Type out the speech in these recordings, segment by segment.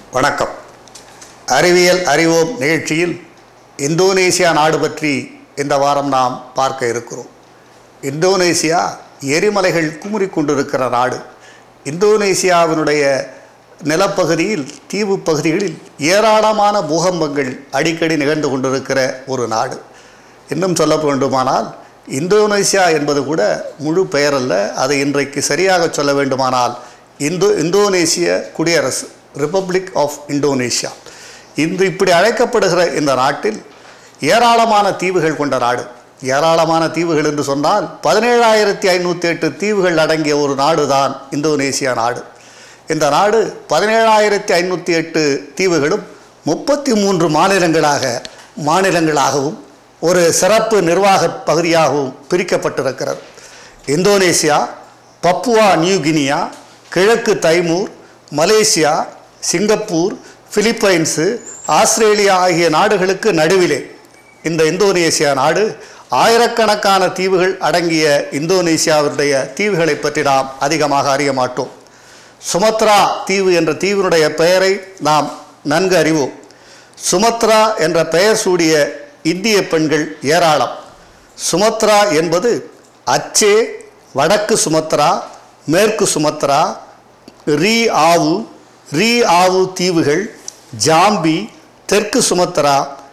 வணக்கம் அறிவியல் அறிவோம் நிகழ்ச்சியில் இந்தோனேசியா நாடு பற்றி இந்த வாரம் நாம் பார்க்க இருக்கிறோம் இந்தோனேசியா எரிமலைகள் குமுறிக் கொண்டிருக்கிற நாடு இந்தோனேசியாவினுடைய நிலப்பகுதியில் தீவு பகுதிகளில் ஏராளமான பூகம்பங்கள் அடிக்கடி நிகழ்ந்து கொண்டிருக்கிற ஒரு நாடு இன்னும் சொல்ல வேண்டுமானால் இந்தோனேசியா என்பது கூட முழு பெயரல்ல அதை இன்றைக்கு சரியாக சொல்ல வேண்டுமானால் இந்தோ இந்தோனேசிய குடியரசு ரிப்பப்ளிக் ஆஃப் இந்தோனேஷியா இன்று இப்படி அழைக்கப்படுகிற இந்த நாட்டில் ஏராளமான தீவுகள் கொண்ட நாடு ஏராளமான தீவுகள் என்று சொன்னால் பதினேழாயிரத்தி ஐநூற்றி எட்டு தீவுகள் அடங்கிய ஒரு நாடு தான் இந்தோனேசியா நாடு இந்த நாடு பதினேழாயிரத்தி ஐநூற்றி எட்டு தீவுகளும் முப்பத்தி மூன்று மாநிலங்களாக மாநிலங்களாகவும் ஒரு சிறப்பு நிர்வாக பகுதியாகவும் பிரிக்கப்பட்டிருக்கிறது இந்தோனேசியா பப்புவா நியூ கினியா கிழக்கு Timor Malaysia Singapore Philippines Australia ஆகிய நாடுகளுக்கு நடுவிலே இந்த இந்தோனேசியா நாடு ஆயிரக்கணக்கான தீவுகள் அடங்கிய இந்தோனேசியாவுடைய தீவுகளை பற்றி நாம் அதிகமாக அறிய மாட்டோம் சுமத்ரா தீவு என்ற தீவினுடைய பெயரை நாம் நன்கு அறிவோம் சுமத்ரா என்ற பெயர் சூடிய இந்திய பெண்கள் ஏராளம் சுமத்ரா என்பது அச்சே வடக்கு சுமத்ரா மேற்கு சுமத்ரா ரீ ஆவு ரீ ஆவு தீவுகள் ஜாம்பி தெற்கு சுமத்ரா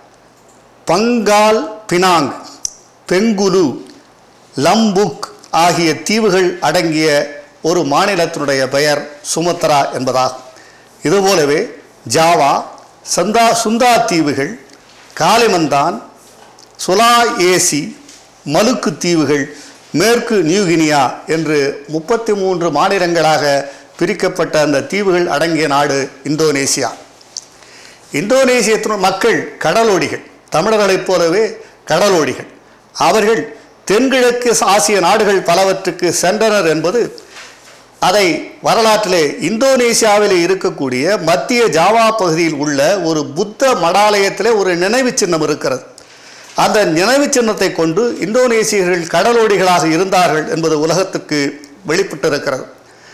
பங்கால் பினாங் பெங்குலு லம்புக் ஆகிய தீவுகள் அடங்கிய ஒரு மாநிலத்தினுடைய பெயர் சுமத்ரா என்பதாகும் இதுபோலவே ஜாவா சந்தா சுந்தா தீவுகள் காலிமந்தான் சுலா ஏசி மலுக்கு தீவுகள் மேற்கு நியூகினியா என்று முப்பத்தி மூன்று மாநிலங்களாக பிரிக்கப்பட்ட அந்த தீவுகள் அடங்கிய நாடு இந்தோனேசியா இந்தோனேசியத்தின் மக்கள் கடலோடிகள் தமிழர்களைப் போலவே கடலோடிகள் அவர்கள் தென்கிழக்கு ஆசிய நாடுகள் பலவற்றுக்கு சென்றனர் என்பது அதை வரலாற்றிலே இந்தோனேசியாவில் இருக்கக்கூடிய மத்திய ஜாவா பகுதியில் உள்ள ஒரு புத்த மடாலயத்திலே ஒரு நினைவு சின்னம் இருக்கிறது அந்த நினைவு சின்னத்தை கொண்டு இந்தோனேசியர்கள் கடலோடிகளாக இருந்தார்கள் என்பது உலகத்துக்கு வெளிப்பட்டிருக்கிறது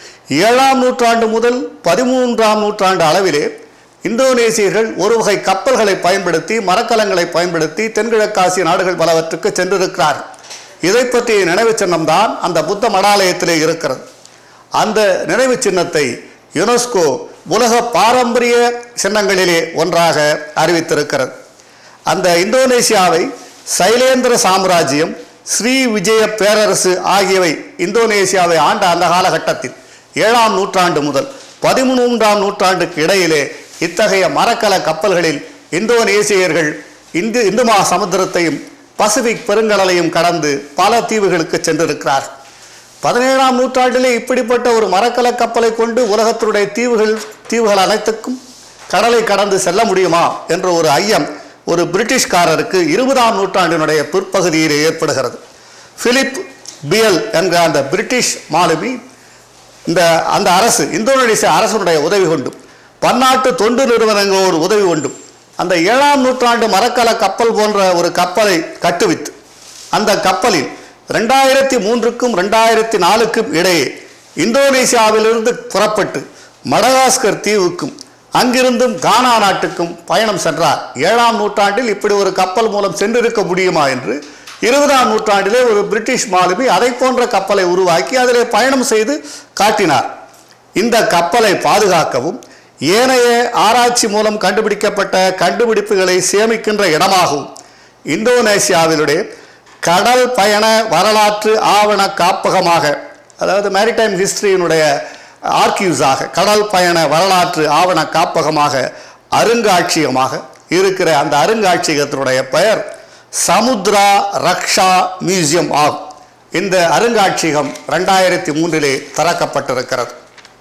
ஏழாம் நூற்றாண்டு முதல் பதிமூன்றாம் நூற்றாண்டு அளவிலே இந்தோனேசியர்கள் ஒரு வகை கப்பல்களை பயன்படுத்தி மரக்கலங்களை பயன்படுத்தி தென்கிழக்காசிய நாடுகள் பலவற்றுக்கு சென்றிருக்கிறார்கள் இதை பற்றிய நினைவு சின்னம்தான் அந்த புத்த மடாலயத்திலே இருக்கிறது அந்த நினைவு சின்னத்தை யுனெஸ்கோ உலக பாரம்பரிய சின்னங்களிலே ஒன்றாக அறிவித்திருக்கிறது அந்த இந்தோனேசியாவை சைலேந்திர சாம்ராஜ்யம் ஸ்ரீ விஜய பேரரசு ஆகியவை இந்தோனேசியாவை ஆண்ட அந்த காலகட்டத்தில் ஏழாம் நூற்றாண்டு முதல் பதிமூன்றாம் நூற்றாண்டுக்கு இடையிலே இத்தகைய மரக்கல கப்பல்களில் இந்தோனேசியர்கள் இந்து இந்து மகா சமுத்திரத்தையும் பசிபிக் பெருங்கடலையும் கடந்து பல தீவுகளுக்கு சென்றிருக்கிறார் பதினேழாம் நூற்றாண்டிலே இப்படிப்பட்ட ஒரு மரக்கல கப்பலை கொண்டு உலகத்தினுடைய தீவுகள் தீவுகள் அனைத்துக்கும் கடலை கடந்து செல்ல முடியுமா என்ற ஒரு ஐயம் ஒரு பிரிட்டிஷ்காரருக்கு இருபதாம் நூற்றாண்டினுடைய பிற்பகுதியில் ஏற்படுகிறது பிலிப் பியல் என்ற அந்த பிரிட்டிஷ் மாலுமி இந்த அந்த அரசு இந்தோனேசிய அரசனுடைய உதவி கொண்டும் பன்னாட்டு தொண்டு நிறுவனங்களோடு உதவி கொண்டும் அந்த ஏழாம் நூற்றாண்டு மரக்கல கப்பல் போன்ற ஒரு கப்பலை கட்டுவித்து அந்த கப்பலில் ரெண்டாயிரத்தி மூன்றுக்கும் ரெண்டாயிரத்தி நாலுக்கும் இடையே இந்தோனேசியாவிலிருந்து புறப்பட்டு மடகாஸ்கர் தீவுக்கும் அங்கிருந்தும் கானா நாட்டுக்கும் பயணம் சென்றார் ஏழாம் நூற்றாண்டில் இப்படி ஒரு கப்பல் மூலம் சென்றிருக்க முடியுமா என்று இருபதாம் நூற்றாண்டிலே ஒரு பிரிட்டிஷ் மாலுமி அதை போன்ற கப்பலை உருவாக்கி அதிலே பயணம் செய்து காட்டினார் இந்த கப்பலை பாதுகாக்கவும் ஏனைய ஆராய்ச்சி மூலம் கண்டுபிடிக்கப்பட்ட கண்டுபிடிப்புகளை சேமிக்கின்ற இடமாகவும் இந்தோனேசியாவிலுடைய கடல் பயண வரலாற்று ஆவண காப்பகமாக அதாவது மேரிடைம் ஹிஸ்டரியினுடைய ஆர்கியூஸாக கடல் பயண வரலாற்று ஆவண காப்பகமாக அருங்காட்சியகமாக இருக்கிற அந்த அருங்காட்சியகத்தினுடைய பெயர் சமுத்ரா ரக்ஷா மியூசியம் ஆகும் இந்த அருங்காட்சியகம் ரெண்டாயிரத்தி மூன்றிலே திறக்கப்பட்டிருக்கிறது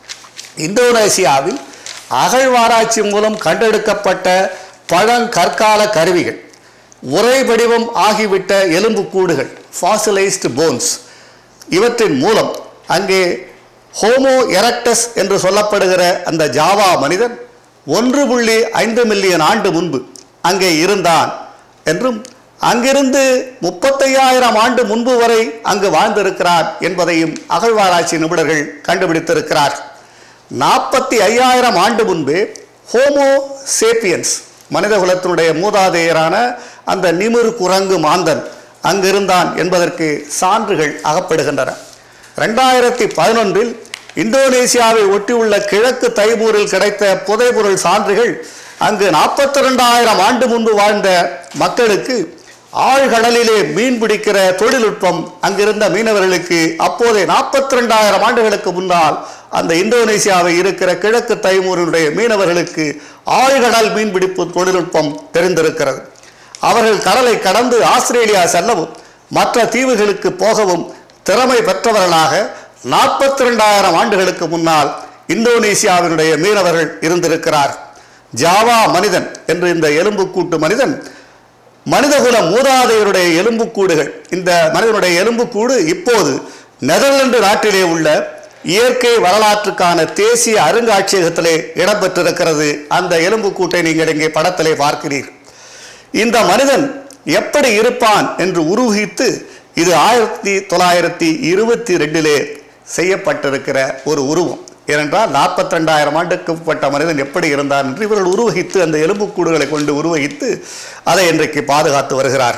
இந்தோனேசியாவில் அகழ்வாராய்ச்சி மூலம் கண்டெடுக்கப்பட்ட பழங்கற்கால கருவிகள் உரை வடிவம் ஆகிவிட்ட எலும்புக்கூடுகள் ஃபாசிலைஸ்டு போன்ஸ் இவற்றின் மூலம் அங்கே ஹோமோ எரக்டஸ் என்று சொல்லப்படுகிற அந்த ஜாவா மனிதன் ஒன்று புள்ளி ஐந்து மில்லியன் ஆண்டு முன்பு அங்கே இருந்தான் என்றும் அங்கிருந்து முப்பத்தையாயிரம் ஆண்டு முன்பு வரை அங்கு வாழ்ந்திருக்கிறார் என்பதையும் அகழ்வாராய்ச்சி நிபுணர்கள் கண்டுபிடித்திருக்கிறார் நாற்பத்தி ஐயாயிரம் ஆண்டு முன்பே ஹோமோ சேப்பியன்ஸ் மனிதகுலத்தினுடைய மூதாதையரான அந்த நிமிர் குரங்கு மாந்தன் அங்கிருந்தான் என்பதற்கு சான்றுகள் அகப்படுகின்றன ரெண்டாயிரத்தி பதினொன்றில் இந்தோனேசியாவை ஒட்டியுள்ள கிழக்கு தைமூரில் கிடைத்த புதைபொருள் சான்றுகள் அங்கு நாற்பத்தி ரெண்டாயிரம் ஆண்டு முன்பு வாழ்ந்த மக்களுக்கு ஆழ்கடலிலே மீன் பிடிக்கிற தொழில்நுட்பம் அங்கிருந்த மீனவர்களுக்கு அப்போதே நாற்பத்தி ரெண்டாயிரம் ஆண்டுகளுக்கு முன்னால் அந்த இந்தோனேசியாவை இருக்கிற கிழக்கு தைமூரினுடைய மீனவர்களுக்கு ஆழ்கடல் மீன்பிடிப்பு தொழில்நுட்பம் தெரிந்திருக்கிறது அவர்கள் கடலை கடந்து ஆஸ்திரேலியா செல்லவும் மற்ற தீவுகளுக்கு போகவும் திறமை பெற்றவர்களாக நாற்பத்தி ரெண்டாயிரம் ஆண்டுகளுக்கு முன்னால் இந்தோனேசியாவினுடைய மீனவர்கள் இருந்திருக்கிறார் ஜாவா மனிதன் என்று இந்த எலும்புக்கூட்டு மனிதன் மனிதகுல மூதாதையருடைய எலும்புக்கூடுகள் இந்த மனிதனுடைய எலும்புக்கூடு இப்போது நெதர்லாந்து நாட்டிலே உள்ள இயற்கை வரலாற்றுக்கான தேசிய அருங்காட்சியகத்திலே இடம்பெற்றிருக்கிறது அந்த எலும்புக்கூட்டை நீங்கள் இங்கே படத்திலே பார்க்கிறீர்கள் இந்த மனிதன் எப்படி இருப்பான் என்று உருவகித்து இது ஆயிரத்தி தொள்ளாயிரத்தி இருபத்தி ரெண்டிலே செய்யப்பட்டிருக்கிற ஒரு உருவம் ஏனென்றால் நாற்பத்தி ரெண்டாயிரம் ஆண்டுக்கு உட்பட்ட மனிதன் எப்படி இருந்தான் என்று இவர்கள் உருவகித்து அந்த எலும்புக்கூடுகளை கொண்டு உருவகித்து அதை இன்றைக்கு பாதுகாத்து வருகிறார்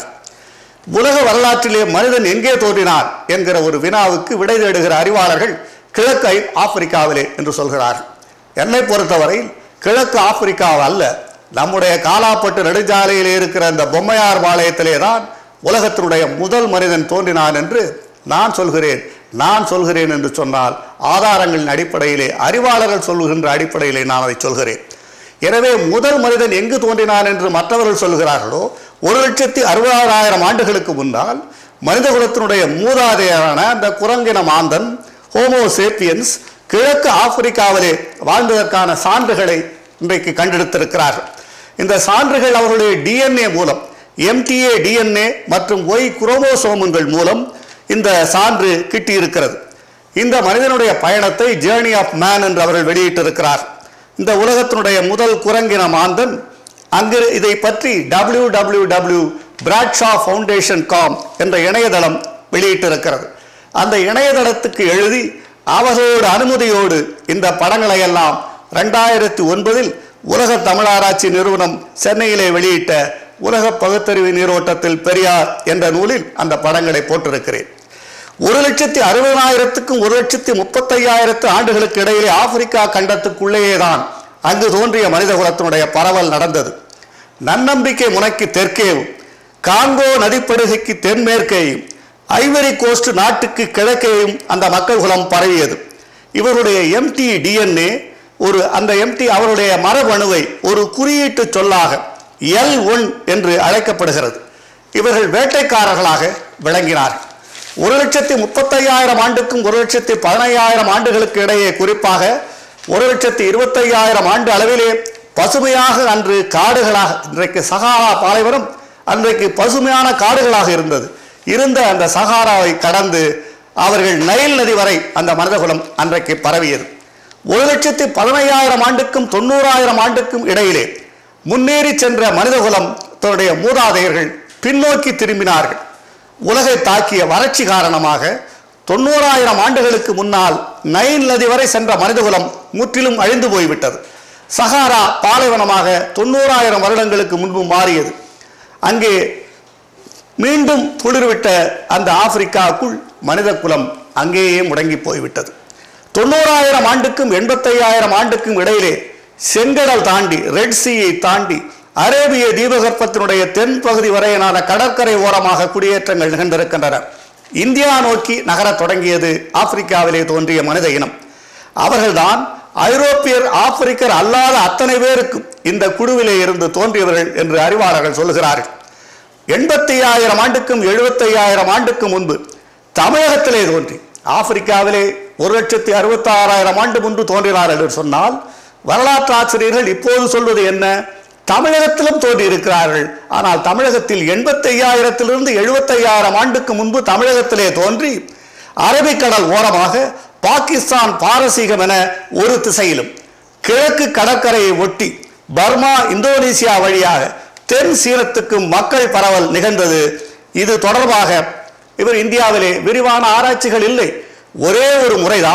உலக வரலாற்றிலே மனிதன் எங்கே தோன்றினார் என்கிற ஒரு வினாவுக்கு விடை தேடுகிற அறிவாளர்கள் கிழக்கு ஐ- ஆப்பிரிக்காவிலே என்று சொல்கிறார்கள் என்னை பொறுத்தவரையில் கிழக்கு ஆப்பிரிக்கா அல்ல நம்முடைய காலாப்பட்டு நெடுஞ்சாலையிலே இருக்கிற அந்த பொம்மையார் பாளையத்திலே தான் உலகத்தினுடைய முதல் மனிதன் தோன்றினான் என்று நான் சொல்கிறேன் நான் சொல்கிறேன் என்று சொன்னால் ஆதாரங்களின் அடிப்படையிலே அறிவாளர்கள் சொல்லுகின்ற அடிப்படையிலே நான் அதை சொல்கிறேன் எனவே முதல் மனிதன் எங்கு தோன்றினான் என்று மற்றவர்கள் சொல்கிறார்களோ ஒரு லட்சத்தி அறுபதாயிரம் ஆண்டுகளுக்கு முன்னால் மனிதகுலத்தினுடைய மூதாதையரான அந்த குரங்கின மாந்தன் ஹோமோ சேப்பியன்ஸ் கிழக்கு ஆப்பிரிக்காவிலே வாழ்ந்ததற்கான சான்றுகளை இன்றைக்கு கண்டெடுத்திருக்கிறார்கள் இந்த சான்றுகள் அவர்களுடைய டிஎன்ஏ மூலம் எம்டிஏ டிஎன்ஏ மற்றும் ஒய் குரோமோசோமுங்கள் மூலம் இந்த சான்று கிட்டியிருக்கிறது இந்த மனிதனுடைய பயணத்தை ஜேர்னி ஆஃப் மேன் என்று அவர்கள் வெளியிட்டிருக்கிறார் இந்த உலகத்தினுடைய முதல் குரங்கின மாந்தன் அங்கு இதை பற்றி W W W Bradshaw foundation com என்ற இணையதளம் வெளியிட்டிருக்கிறது அந்த இணையதளத்துக்கு எழுதி அவர்களோட அனுமதியோடு இந்த படங்களை எல்லாம் ரெண்டாயிரத்தி ஒன்பதில் உலக தமிழாராய்ச்சி நிறுவனம் சென்னையிலே வெளியிட்ட உலக பகுத்தறிவு நீரோட்டத்தில் பெரியார் என்ற நூலில் அந்த படங்களை போட்டிருக்கிறேன் ஒரு லட்சத்தி அறுபதாயிரத்துக்கும் ஒரு லட்சத்தி முப்பத்தையாயிரத்து ஆண்டுகளுக்கு இடையிலே ஆப்பிரிக்கா கண்டத்துக்குள்ளேயே தான் அங்கு தோன்றிய மனித குலத்தினுடைய பரவல் நடந்தது நன்னம்பிக்கை முனைக்கு தெற்கேயும் காங்கோ நதிப்படுகைக்கு தென்மேற்கேயும் ஐவரி கோஸ்ட் நாட்டுக்கு கிழக்கேயும் அந்த மக்கள் குலம் பரவியது இவருடைய எம்டி டிஎன்ஏ ஒரு அந்த எம்டி அவருடைய மரபணுவை ஒரு குறியீட்டு சொல்லாக எல் ஒன் என்று அழைக்கப்படுகிறது இவர்கள் வேட்டைக்காரர்களாக விளங்கினார்கள் ஒரு லட்சத்தி முப்பத்தையாயிரம் ஆண்டுக்கும் ஒரு லட்சத்தி பதினையாயிரம் ஆண்டுகளுக்கு இடையே குறிப்பாக ஒரு லட்சத்தி இருபத்தையாயிரம் ஆண்டு அளவிலே பசுமையாக அன்று காடுகளாக இன்றைக்கு சகாரா பாலைவனம் அன்றைக்கு பசுமையான காடுகளாக இருந்தது இருந்த அந்த சகாராவை கடந்து அவர்கள் நைல் நதி வரை அந்த மனிதகுலம் அன்றைக்கு பரவியது ஒரு லட்சத்தி பதினையாயிரம் ஆண்டுக்கும் தொண்ணூறாயிரம் ஆண்டுக்கும் இடையிலே முன்னேறி சென்ற மனிதகுலம் தன்னுடைய மூதாதையர்கள் பின்னோக்கி திரும்பினார்கள் உலகை தாக்கிய வறட்சி காரணமாக தொண்ணூறாயிரம் ஆண்டுகளுக்கு முன்னால் நைல் நதி வரை சென்ற மனிதகுலம் முற்றிலும் அழிந்து போய்விட்டது சஹாரா பாலைவனமாக தொண்ணூறாயிரம் வருடங்களுக்கு முன்பு மாறியது அங்கே மீண்டும் துளிர்விட்ட அந்த ஆப்பிரிக்காவுக்குள் மனித குலம் அங்கேயே முடங்கி போய்விட்டது தொண்ணூறாயிரம் ஆண்டுக்கும் எண்பத்தையாயிரம் ஆண்டுக்கும் இடையிலே செங்கடல் தாண்டி ரெட் சீயை தாண்டி அரேபிய தீபகற்பத்தினுடைய தென் பகுதி வரையிலான கடற்கரை ஓரமாக குடியேற்றங்கள் நிகழ்ந்திருக்கின்றன இந்தியா நோக்கி நகரத் தொடங்கியது ஆப்பிரிக்காவிலே தோன்றிய மனித இனம் அவர்கள்தான் ஐரோப்பியர் ஆப்பிரிக்கர் அல்லாத அத்தனை பேருக்கும் இந்த குழுவிலே இருந்து தோன்றியவர்கள் என்று அறிவாளர்கள் சொல்லுகிறார்கள் எண்பத்தி ஆயிரம் ஆண்டுக்கும் எழுபத்தையாயிரம் ஆண்டுக்கு முன்பு தமிழகத்திலே தோன்றி ஆப்பிரிக்காவிலே ஒரு லட்சத்தி அறுபத்தி ஆறாயிரம் ஆண்டு முன்பு தோன்றினார்கள் என்று சொன்னால் வரலாற்று ஆசிரியர்கள் இப்போது சொல்வது என்ன தமிழகத்திலும் தோன்றி இருக்கிறார்கள் ஆனால் தமிழகத்தில் எண்பத்தி ஐயாயிரத்திலிருந்து எழுபத்தையாயிரம் ஆண்டுக்கு முன்பு தமிழகத்திலே தோன்றி அரபிக்கடல் ஓரமாக பாகிஸ்தான் பாரசீகம் என ஒரு திசையிலும் கிழக்கு கடற்கரையை ஒட்டி பர்மா இந்தோனேசியா வழியாக தென் சீனத்துக்கு மக்கள் பரவல் நிகழ்ந்தது இது தொடர்பாக இவர் இந்தியாவிலே விரிவான ஆராய்ச்சிகள் இல்லை ஒரே ஒரு முறைதான்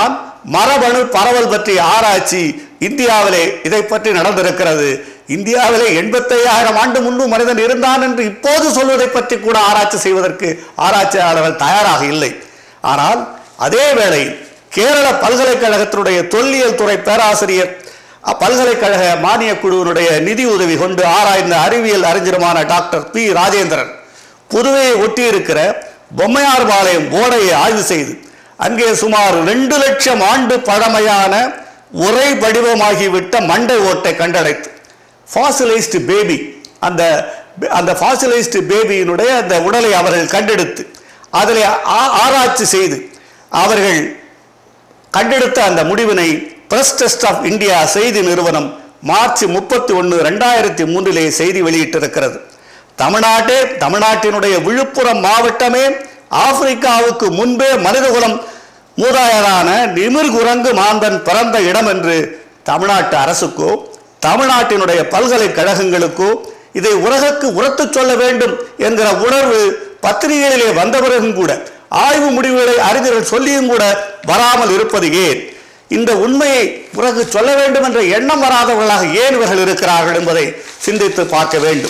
மரபணு பரவல் பற்றிய ஆராய்ச்சி இந்தியாவிலே இதை பற்றி நடந்திருக்கிறது இந்தியாவிலே எண்பத்தையாயிரம் ஆண்டு முன்பு மனிதன் இருந்தான் என்று இப்போது சொல்வதை பற்றி கூட ஆராய்ச்சி செய்வதற்கு ஆராய்ச்சியாளர்கள் தயாராக இல்லை ஆனால் அதே வேளையில் கேரள பல்கலைக்கழகத்தினுடைய தொல்லியல் துறை பேராசிரியர் அப்பல்கலைக்கழக மானியக் குழுவினுடைய நிதி உதவி கொண்டு ஆராய்ந்த அறிவியல் அறிஞருமான டாக்டர் பி ராஜேந்திரன் புதுவையை ஒட்டியிருக்கிற பொம்மையார்பாளையம் போர்டையை ஆய்வு செய்து அங்கே சுமார் ரெண்டு லட்சம் ஆண்டு பழமையான உரை வடிவமாகிவிட்ட மண்டை ஓட்டை கண்டடைத்து ஃபாசிலைஸ்டு பேபி அந்த அந்த ஃபாசிலைஸ்டு பேபியினுடைய அந்த உடலை அவர்கள் கண்டெடுத்து அதில் ஆ- ஆராய்ச்சி செய்து அவர்கள் கண்டெடுத்த அந்த முடிவினை பிரஸ் டெஸ்ட் ஆஃப் இந்தியா செய்தி நிறுவனம் மார்ச் முப்பத்தி ஒன்று ரெண்டாயிரத்தி மூன்றிலே செய்தி வெளியிட்டிருக்கிறது தமிழ்நாட்டே தமிழ்நாட்டினுடைய விழுப்புரம் மாவட்டமே ஆப்பிரிக்காவுக்கு முன்பே மனிதகுலம் மூதாயரான நிமிர்குரங்கு மாந்தன் பிறந்த இடம் என்று தமிழ்நாட்டு அரசுக்கோ தமிழ்நாட்டினுடைய பல்கலைக்கழகங்களுக்கோ இதை உலகுக்கு உரத்துச் சொல்ல வேண்டும் என்கிற உணர்வு பத்திரிகைகளிலே வந்த பிறகும் கூட ஆய்வு முடிவுகளை அறிஞர்கள் சொல்லியும் கூட வராமல் இருப்பது ஏன் இந்த உண்மையை பிறகு சொல்ல வேண்டும் என்ற எண்ணம் வராதவர்களாக ஏன் இவர்கள் இருக்கிறார்கள் என்பதை சிந்தித்து பார்க்க வேண்டும்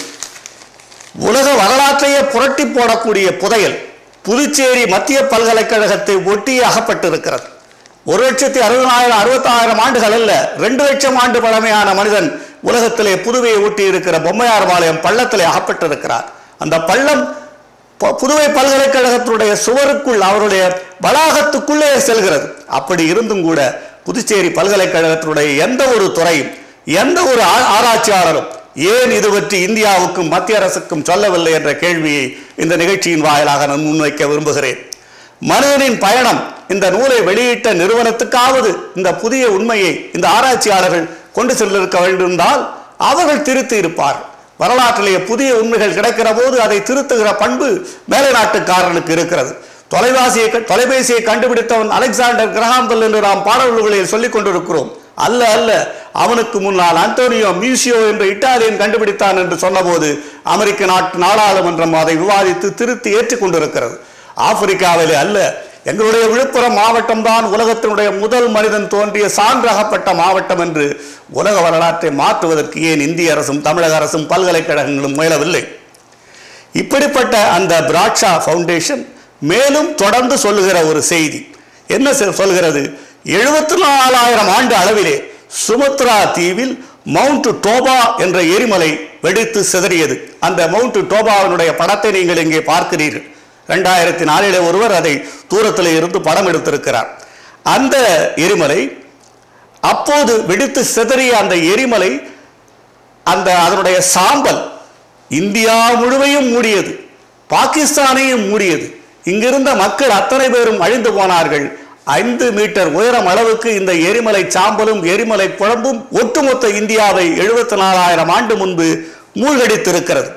உலக வரலாற்றையே புரட்டி போடக்கூடிய புதையல் புதுச்சேரி மத்திய பல்கலைக்கழகத்தை ஒட்டி அகப்பட்டிருக்கிறது ஒரு லட்சத்தி அறுபதாயிரம் அறுபத்தாயிரம் ஆண்டுகள் அல்ல ரெண்டு லட்சம் ஆண்டு பழமையான மனிதன் உலகத்திலே புதுவையை ஒட்டி இருக்கிற பொம்மையார் பாளையம் பள்ளத்திலே அகப்பட்டிருக்கிறார் அந்த பள்ளம் ப- புதுவை பல்கலைக்கழகத்தினுடைய சுவருக்குள் அவருடைய வளாகத்துக்குள்ளே செல்கிறது அப்படி இருந்தும் கூட புதுச்சேரி பல்கலைக்கழகத்தினுடைய எந்த ஒரு துறையும் எந்த ஒரு ஆ- ஆராய்ச்சியாளரும் ஏன் இது பற்றி இந்தியாவுக்கும் மத்திய அரசுக்கும் சொல்லவில்லை என்ற கேள்வியை இந்த நிகழ்ச்சியின் வாயிலாக நான் முன்வைக்க விரும்புகிறேன் மனிதனின் பயணம் இந்த நூலை வெளியிட்ட நிறுவனத்துக்காவது இந்த புதிய உண்மையை இந்த ஆராய்ச்சியாளர்கள் கொண்டு செல்லிருக்க வேண்டியிருந்தால் அவர்கள் திருத்தி இருப்பார் வரலாற்றிலேயே புதிய உண்மைகள் கிடைக்கிற போது அதை திருத்துகிற பண்பு மேலை நாட்டுக்காரனுக்கு இருக்கிறது தொலைவாசியை க- தொலைபேசியை கண்டுபிடித்தவன் அலெக்சாண்டர் கிரஹாம் பெல் என்று நாம் பாடல்களில் சொல்லிக் கொண்டிருக்கிறோம் அல்ல அல்ல அவனுக்கு முன்னால் அந்தோனியோ மியூசியோ என்ற இட்டாலியன் கண்டுபிடித்தான் என்று சொன்னபோது அமெரிக்க நாட்டு நாடாளுமன்றம் அதை விவாதித்து திருத்தி ஏற்றுக்கொண்டிருக்கிறது ஆப்பிரிக்காவிலே அல்ல எங்களுடைய விழுப்புரம் மாவட்டம் தான் உலகத்தினுடைய முதல் மனிதன் தோன்றிய சான்றகப்பட்ட மாவட்டம் என்று உலக வரலாற்றை மாற்றுவதற்கு ஏன் இந்திய அரசும் தமிழக அரசும் பல்கலைக்கழகங்களும் முயலவில்லை இப்படிப்பட்ட அந்த பிராட்ஷா ஃபவுண்டேஷன் மேலும் தொடர்ந்து சொல்லுகிற ஒரு செய்தி என்ன செ- சொல்கிறது எழுபத்தி நாலாயிரம் ஆண்டு அளவிலே சுமத்ரா தீவில் மவுண்ட் டோபா என்ற எரிமலை வெடித்து சிதறியது அந்த மவுண்ட் டோபாவினுடைய படத்தை நீங்கள் இங்கே பார்க்கிறீர்கள் ரெண்டாயிரத்தி நாலிலே ஒருவர் அதை தூரத்தில் இருந்து படம் எடுத்திருக்கிறார் அந்த எரிமலை அப்போது வெடித்து சிதறிய அந்த எரிமலை அந்த அதனுடைய சாம்பல் இந்தியா முழுமையும் மூடியது பாகிஸ்தானையும் மூடியது இங்கிருந்த மக்கள் அத்தனை பேரும் அழிந்து போனார்கள் ஐந்து மீட்டர் உயரம் அளவுக்கு இந்த எரிமலை சாம்பலும் எரிமலை குழம்பும் ஒட்டுமொத்த இந்தியாவை எழுபத்தி நாலாயிரம் ஆண்டு முன்பு மூழ்கடித்திருக்கிறது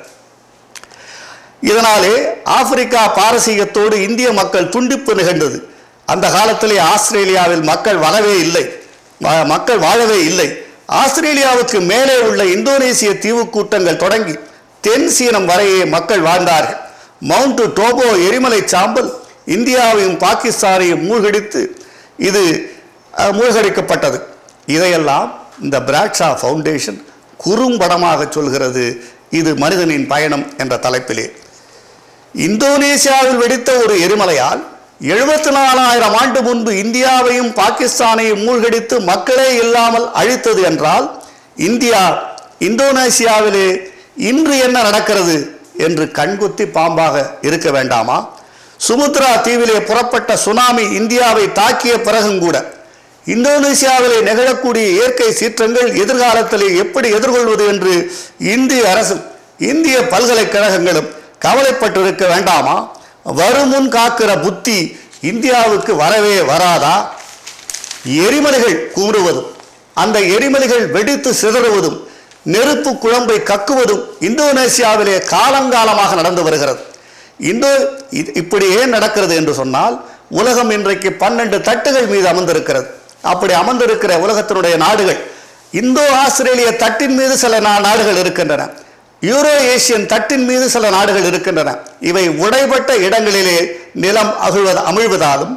இதனாலே ஆப்பிரிக்கா பாரசீகத்தோடு இந்திய மக்கள் துண்டிப்பு நிகழ்ந்தது அந்த காலத்திலே ஆஸ்திரேலியாவில் மக்கள் வரவே இல்லை வ- மக்கள் வாழவே இல்லை ஆஸ்திரேலியாவுக்கு மேலே உள்ள இந்தோனேசிய தீவுக்கூட்டங்கள் தொடங்கி தென் சீனம் வரையே மக்கள் வாழ்ந்தார்கள் மவுண்ட் டோபோ எரிமலை சாம்பல் இந்தியாவையும் பாகிஸ்தானையும் மூழ்கடித்து இது அஹ், மூழ்கடிக்கப்பட்டது இதையெல்லாம் இந்த பிராட்ஷா ஃபவுண்டேஷன் குறும்படமாக சொல்கிறது இது மனிதனின் பயணம் என்ற தலைப்பிலே இந்தோனேசியாவில் வெடித்த ஒரு எரிமலையால் எழுபத்தி நாலாயிரம் ஆண்டு முன்பு இந்தியாவையும் பாகிஸ்தானையும் மூழ்கடித்து மக்களே இல்லாமல் அழித்தது என்றால் இந்தியா இந்தோனேசியாவிலே இன்று என்ன நடக்கிறது என்று கண்குத்தி பாம்பாக இருக்க வேண்டாமா சுமுத்ரா தீவிலே புறப்பட்ட சுனாமி இந்தியாவை தாக்கிய பிறகும் கூட இந்தோனேசியாவிலே நிகழக்கூடிய இயற்கை சீற்றங்கள் எதிர்காலத்திலே எப்படி எதிர்கொள்வது என்று இந்திய அரசும் இந்திய பல்கலைக்கழகங்களும் கவலைப்பட்டிருக்க வேண்டாமா வருமுன் காக்கிற புத்தி இந்தியாவுக்கு வரவே வராதா எரிமலைகள் கூறுவதும் அந்த எரிமலைகள் வெடித்து சிதறுவதும் நெருப்பு குழம்பை கக்குவதும் இந்தோனேசியாவிலே காலங்காலமாக நடந்து வருகிறது இந்தோ இது- இப்படி ஏன் நடக்கிறது என்று சொன்னால் உலகம் இன்றைக்கு பன்னெண்டு தட்டுகள் மீது அமர்ந்திருக்கிறது அப்படி அமர்ந்திருக்கிற உலகத்தினுடைய நாடுகள் இந்தோ ஆஸ்திரேலிய தட்டின் மீது சில நா- நாடுகள் இருக்கின்றன யூரோ ஏசியன் தட்டின் மீது சில நாடுகள் இருக்கின்றன இவை உடைபட்ட இடங்களிலே நிலம் அகழ்வது அமிழ்வதாலும்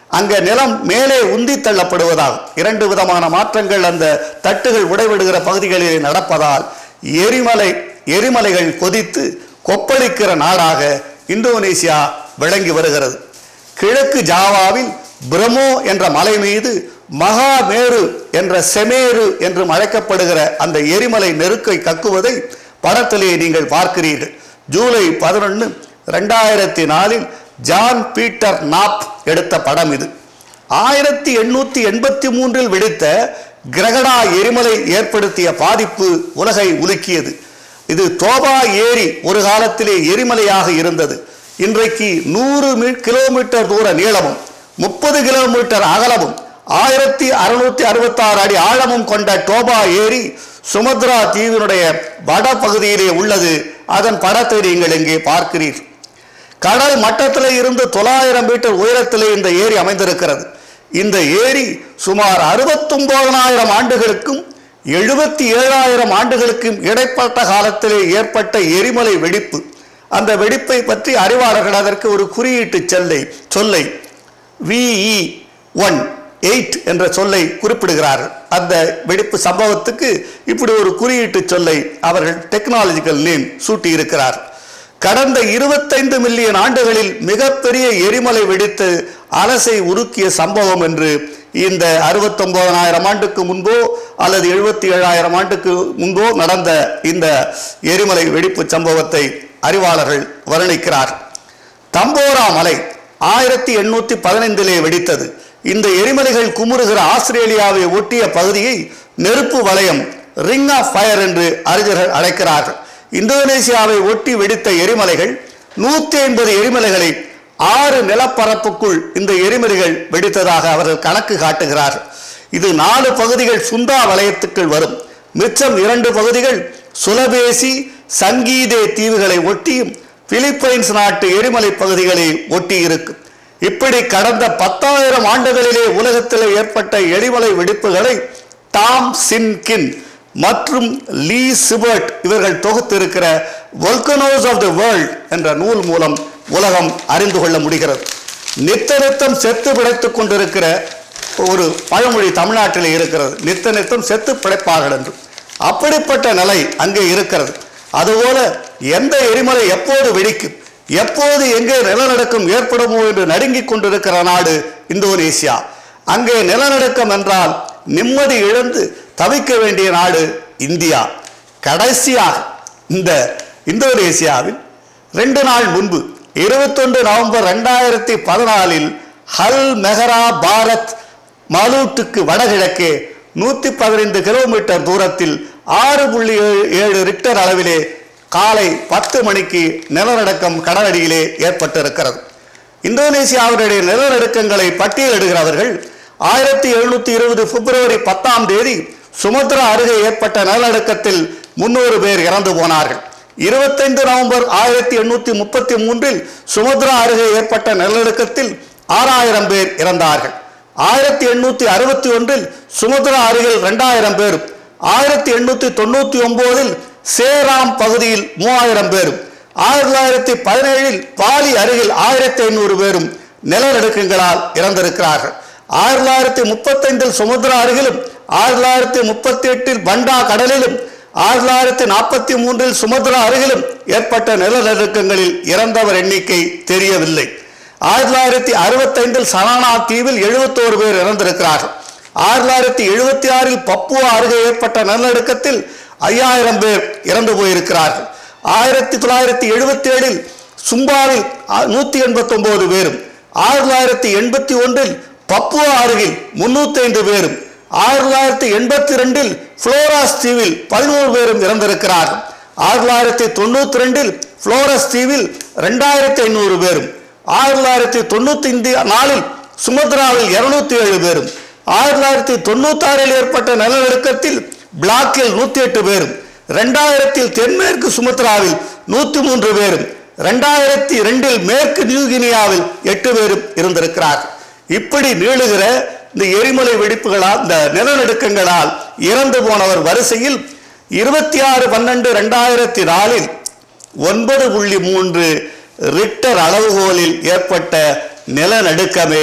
அங்க நிலம் மேலே உந்தி தள்ளப்படுவதால் இரண்டு விதமான மாற்றங்கள் அந்த தட்டுகள் உடைவிடுகிற பகுதிகளில் நடப்பதால் எரிமலை எரிமலைகள் கொதித்து கொப்பளிக்கிற நாடாக இந்தோனேசியா விளங்கி வருகிறது கிழக்கு ஜாவாவில் பிரமோ என்ற மலை மீது மகாமேரு என்ற செமேரு என்றும் அழைக்கப்படுகிற அந்த எரிமலை நெருக்கை கக்குவதை படத்திலே நீங்கள் பார்க்கிறீர்கள் ஜூலை பதினொன்று ரெண்டாயிரத்தி நாலில் ஜான் பீட்டர் நாப் எடுத்த படம் இது ஆயிரத்தி எண்ணூத்தி எண்பத்தி மூன்றில் வெடித்த கிரகடா எரிமலை ஏற்படுத்திய பாதிப்பு உலகை உலுக்கியது இது தோபா ஏரி ஒரு காலத்திலே எரிமலையாக இருந்தது இன்றைக்கு நூறு மீ- கிலோமீட்டர் தூர நீளமும் முப்பது கிலோமீட்டர் அகலமும் ஆயிரத்தி அறுநூத்தி அறுபத்தாறு அடி ஆழமும் கொண்ட டோபா ஏரி சுமத்ரா தீவினுடைய வடபகுதியிலே உள்ளது அதன் படத்தை நீங்கள் இங்கே பார்க்கிறீர்கள் கடல் மட்டத்திலே இருந்து தொள்ளாயிரம் மீட்டர் உயரத்திலே இந்த ஏரி அமைந்திருக்கிறது இந்த ஏரி சுமார் அறுபத்தொன்பதனாயிரம் ஆண்டுகளுக்கும் எழுபத்தி ஏழாயிரம் ஆண்டுகளுக்கும் இடைப்பட்ட காலத்திலே ஏற்பட்ட எரிமலை வெடிப்பு அந்த வெடிப்பை பற்றி அறிவாளர்கள் அதற்கு ஒரு குறியீட்டு சொல்லை சொல்லை விஇ ஒன் எயிட் என்ற சொல்லை குறிப்பிடுகிறார்கள் அந்த வெடிப்பு சம்பவத்துக்கு இப்படி ஒரு குறியீட்டு சொல்லை அவர்கள் டெக்னாலஜிக்கல் நேம் சூட்டி இருக்கிறார் கடந்த இருபத்தைந்து மில்லியன் ஆண்டுகளில் மிகப்பெரிய எரிமலை வெடித்து அலசை உருக்கிய சம்பவம் என்று இந்த அறுபத்தொன்பதனாயிரம் ஆண்டுக்கு முன்போ அல்லது எழுபத்தி ஏழாயிரம் ஆண்டுக்கு முன்போ நடந்த இந்த எரிமலை வெடிப்பு சம்பவத்தை அறிவாளர்கள் வர்ணிக்கிறார் தம்போரா மலை ஆயிரத்தி எண்ணூத்தி பதினைந்திலே வெடித்தது இந்த எரிமலைகள் குமுறுகிற ஆஸ்திரேலியாவை ஒட்டிய பகுதியை நெருப்பு வலயம் ரிங் ஆஃப் ஃபயர் என்று அறிஞர்கள் அழைக்கிறார்கள் இந்தோனேசியாவை ஒட்டி வெடித்த எரிமலைகள் நூத்தி ஐம்பது எரிமலைகளை ஆறு நிலப்பரப்புக்குள் இந்த எரிமலைகள் வெடித்ததாக அவர்கள் கணக்கு காட்டுகிறார்கள் இது நாலு பகுதிகள் சுந்தா வலயத்துக்குள் வரும் மிச்சம் இரண்டு பகுதிகள் சுலபேசி சங்கீதே தீவுகளை ஒட்டியும் பிலிப்பைன்ஸ் நாட்டு எரிமலை பகுதிகளை ஒட்டி இருக்கும் இப்படி கடந்த பத்தாயிரம் ஆண்டுகளிலே உலகத்தில் ஏற்பட்ட எரிமலை வெடிப்புகளை டாம் சின்கின் மற்றும் லீ சிபர்ட் இவர்கள் தொகுத்திருக்கிற volcanoes ஆஃப் த வேர்ல்ட் என்ற நூல் மூலம் உலகம் அறிந்து கொள்ள முடிகிறது நித்த நித்தம் செத்து பிழைத்துக் கொண்டிருக்கிற ஒரு பழமொழி தமிழ்நாட்டில் இருக்கிறது நித்த நித்தம் செத்து பிழைப்பார்கள் என்று அப்படிப்பட்ட நிலை அங்கே இருக்கிறது அதுபோல எந்த எரிமலை எப்போது வெடிக்கும் எப்போது எங்கே நிலநடுக்கம் ஏற்படுமோ என்று நடுங்கிக் கொண்டிருக்கிற நாடு இந்தோனேசியா அங்கே நிலநடுக்கம் என்றால் நிம்மதி இழந்து தவிக்க வேண்டிய நாடு இந்தியா கடைசியாக இந்த இந்தோனேசியாவில் ரெண்டு நாள் முன்பு இருபத்தொன்று நவம்பர் ரெண்டாயிரத்தி பதினாலில் ஹல் மெஹரா பாரத் மலூட்டுக்கு வடகிழக்கே நூற்றி பதினைந்து கிலோமீட்டர் தூரத்தில் ஆறு புள்ளி ஏழு ஏழு ரிக்டர் அளவிலே காலை பத்து மணிக்கு நிலநடுக்கம் கடலடியிலே ஏற்பட்டிருக்கிறது இந்தோனேசியாவினுடைய நிலநடுக்கங்களை பட்டியலிடுகிறவர்கள் ஆயிரத்தி எழுநூத்தி இருபது பிப்ரவரி பத்தாம் தேதி சுமத்ரா அருகே ஏற்பட்ட நிலநடுக்கத்தில் முன்னூறு பேர் இறந்து போனார்கள் இருபத்தைந்து நவம்பர் ஆயிரத்தி எண்ணூத்தி முப்பத்தி மூன்றில் சுமத்ரா அருகே ஏற்பட்ட நிலநடுக்கத்தில் ஆறாயிரம் பேர் இறந்தார்கள் ஆயிரத்தி எண்ணூத்தி அறுபத்தி ஒன்றில் சுமத்ரா அருகில் ரெண்டாயிரம் பேரும் ஆயிரத்தி எண்ணூத்தி தொண்ணூத்தி ஒன்பதில் சேராம் பகுதியில் மூவாயிரம் பேரும் ஆயிரத்தி தொள்ளாயிரத்தி பதினேழில் பாலி அருகில் ஆயிரத்தி ஐநூறு பேரும் நிலநடுக்கங்களால் இறந்திருக்கிறார்கள் ஆயிரத்தி தொள்ளாயிரத்தி முப்பத்தைந்தில் சுமத்ரா அருகிலும் ஆயிரத்தி தொள்ளாயிரத்தி முப்பத்தி எட்டில் பண்டா கடலிலும் ஆயிரத்தி தொள்ளாயிரத்தி நாற்பத்தி மூன்றில் சுமத்ரா அருகிலும் ஏற்பட்ட நிலநடுக்கங்களில் இறந்தவர் எண்ணிக்கை தெரியவில்லை ஆயிரத்தி தொள்ளாயிரத்தி அறுபத்தைந்தில் சனானா தீவில் எழுபத்தோரு பேர் இறந்திருக்கிறார்கள் ஆயிரத்தி தொள்ளாயிரத்தி எழுபத்தி ஆறில் பப்புவா அருகே ஏற்பட்ட நிலநடுக்கத்தில் ஐயாயிரம் பேர் இறந்து போயிருக்கிறார்கள் ஆயிரத்தி தொள்ளாயிரத்தி எழுபத்தி ஏழில் சும்பாவில் நூற்றி எண்பத்தொம்போது பேரும் ஆயிரத்தி தொள்ளாயிரத்தி எண்பத்தி ஒன்றில் பப்புவா அருகில் முன்னூத்தி ஐந்து பேரும் ஆயிரத்தி தொள்ளாயிரத்தி எண்பத்தி ரெண்டில் புளோராஸ் தீவில் பதினோரு பேரும் இறந்திருக்கிறார்கள் ஆயிரத்தி தொள்ளாயிரத்தி தொண்ணூத்தி ரெண்டில் புளோரஸ் தீவில் ரெண்டாயிரத்தி ஐநூறு பேரும் ஆயிரத்தி தொள்ளாயிரத்தி தொண்ணூத்தி ஐந்து நாலில் சுமத்ராவில் இருநூத்தி ஏழு பேரும் ஆயிரத்தி தொள்ளாயிரத்தி தொண்ணூத்தாறில் ஏற்பட்ட நிலநடுக்கத்தில் பிளாக்கில் நூத்தி எட்டு பேரும் ரெண்டாயிரத்தில் தென்மேற்கு சுமத்ராவில் நூத்தி மூன்று பேரும் ரெண்டாயிரத்தி ரெண்டில் மேற்கு நியூகினியாவில் எட்டு பேரும் இருந்திருக்கிறார்கள் இப்படி நீளுகிற இந்த எரிமலை வெடிப்புகளால் இந்த நிலநடுக்கங்களால் இறந்து போனவர் வரிசையில் இருபத்தி ஆறு பன்னெண்டு ரெண்டாயிரத்தி நாலில் ஒன்பது புள்ளி மூன்று ரிக்டர் அளவுகோலில் ஏற்பட்ட நிலநடுக்கமே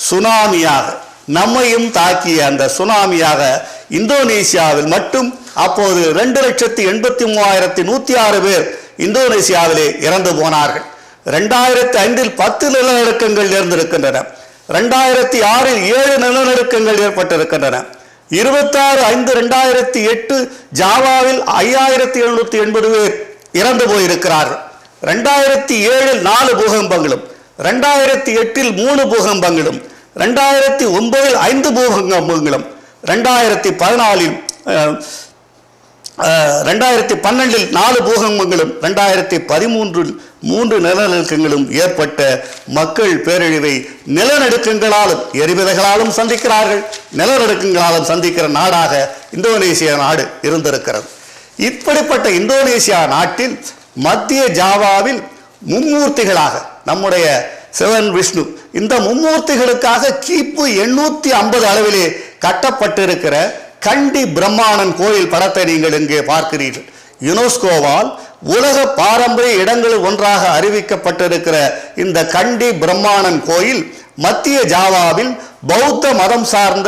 சுனாமியாக நம்மையும் தாக்கிய அந்த சுனாமியாக இந்தோனேசியாவில் மட்டும் அப்போது ரெண்டு லட்சத்தி எண்பத்தி மூவாயிரத்தி நூத்தி ஆறு பேர் இந்தோனேசியாவிலே இறந்து போனார்கள் ரெண்டாயிரத்தி ஐந்தில் பத்து நிலநடுக்கங்கள் நேர்ந்திருக்கின்றன ரெண்டாயிரத்தி ஆறில் ஏழு நிலநடுக்கங்கள் ஏற்பட்டிருக்கின்றன இருபத்தாறு ஐந்து ரெண்டாயிரத்தி எட்டு ஜாவாவில் ஐயாயிரத்தி எழுநூத்தி எண்பது பேர் இறந்து போயிருக்கிறார்கள் ரெண்டாயிரத்தி ஏழில் நாலு பூகம்பங்களும் ரெண்டாயிரத்தி எட்டில் மூணு பூகம்பங்களும் ரெண்டாயிரத்தி ஒன்பதில் ஐந்து பூகம்பங்களும் ரெண்டாயிரத்தி பதினாலில் அஹ், அஹ், ரெண்டாயிரத்தி பன்னெண்டில் நாலு பூகம்பங்களும் ரெண்டாயிரத்தி பதிமூன்றில் மூன்று நிலநடுக்கங்களும் ஏற்பட்ட மக்கள் பேரழிவை நிலநடுக்கங்களாலும் எரிவிதைகளாலும் சந்திக்கிறார்கள் நிலநடுக்கங்களாலும் சந்திக்கிற நாடாக இந்தோனேசியா நாடு இருந்திருக்கிறது இப்படிப்பட்ட இந்தோனேசியா நாட்டில் மத்திய ஜாவாவில் மும்மூர்த்திகளாக நம்முடைய சிவன் விஷ்ணு இந்த மும்மூர்த்திகளுக்காக கிபு எண்ணூத்தி ஐம்பது அளவிலே கட்டப்பட்டிருக்கிற கண்டி பிரம்மாணன் கோயில் படத்தை நீங்கள் இங்கே பார்க்கிறீர்கள் யுனெஸ்கோவால் உலக பாரம்பரிய இடங்களில் ஒன்றாக அறிவிக்கப்பட்டிருக்கிற இந்த கண்டி பிரம்மாணன் கோயில் மத்திய ஜாவாவில் பௌத்த மதம் சார்ந்த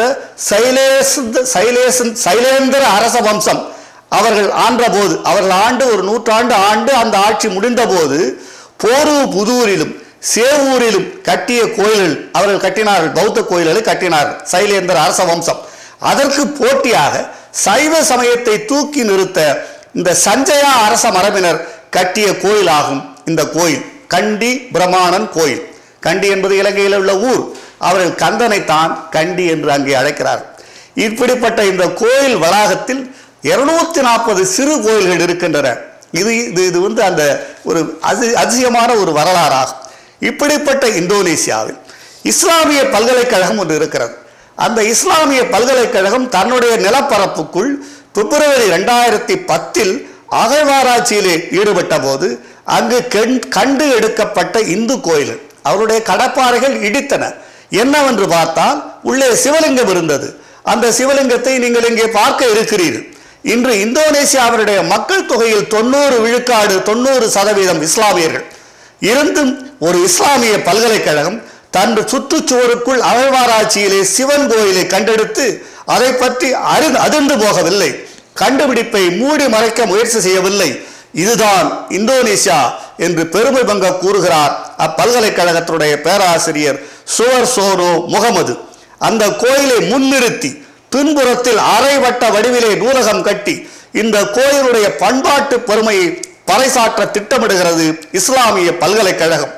சைலேச சைலேசன் சைலேந்திர அரச வம்சம் அவர்கள் ஆண்டபோது அவர்கள் ஆண்டு ஒரு நூற்றாண்டு ஆண்டு அந்த ஆட்சி முடிந்தபோது போரு புதூரிலும் சேவூரிலும் கட்டிய கோயில்கள் அவர்கள் கட்டினார்கள் பௌத்த கோயில்களை கட்டினார்கள் சைலேந்திர அரச வம்சம் அதற்கு போட்டியாக சைவ சமயத்தை தூக்கி நிறுத்த இந்த சஞ்சயா அரச மரபினர் கட்டிய கோயிலாகும் இந்த கோயில் கண்டி பிரமாணன் கோயில் கண்டி என்பது இலங்கையில் உள்ள ஊர் அவர்கள் கந்தனைத்தான் கண்டி என்று அங்கே அழைக்கிறார்கள் இப்படிப்பட்ட இந்த கோயில் வளாகத்தில் இருநூத்தி நாற்பது சிறு கோயில்கள் இருக்கின்றன இது இது இது வந்து அந்த ஒரு அது அதிசயமான ஒரு வரலாறாகும் இப்படிப்பட்ட இந்தோனேசியாவில் இஸ்லாமிய பல்கலைக்கழகம் ஒன்று இருக்கிறது அந்த இஸ்லாமிய பல்கலைக்கழகம் தன்னுடைய நிலப்பரப்புக்குள் பிப்ரவரி ரெண்டாயிரத்தி பத்தில் அகழ்வாராய்ச்சியிலே ஈடுபட்ட போது அங்கு கண் கண்டு எடுக்கப்பட்ட இந்து கோயில் அவருடைய கடப்பாறைகள் இடித்தன என்னவென்று பார்த்தால் உள்ளே சிவலிங்கம் இருந்தது அந்த சிவலிங்கத்தை நீங்கள் இங்கே பார்க்க இருக்கிறீர்கள் இன்று இந்தோனேசியாவினுடைய மக்கள் தொகையில் தொண்ணூறு விழுக்காடு தொண்ணூறு சதவீதம் இஸ்லாமியர்கள் இருந்தும் ஒரு இஸ்லாமிய பல்கலைக்கழகம் தன் சுற்றுச்சுவருக்குள் அகழ்வாராய்ச்சியிலே சிவன் கோயிலை கண்டெடுத்து அதை பற்றி அறி அதிர்ந்து போகவில்லை கண்டுபிடிப்பை மூடி மறைக்க முயற்சி செய்யவில்லை இதுதான் இந்தோனேசியா என்று பெருமை பங்க கூறுகிறார் அப்பல்கலைக்கழகத்தினுடைய பேராசிரியர் சுவர் சோனோ முகமது அந்த கோயிலை முன்னிறுத்தி பின்புறத்தில் அரைவட்ட வடிவிலே நூலகம் கட்டி இந்த கோயிலுடைய பண்பாட்டு பெருமையை பறைசாற்ற திட்டமிடுகிறது இஸ்லாமிய பல்கலைக்கழகம்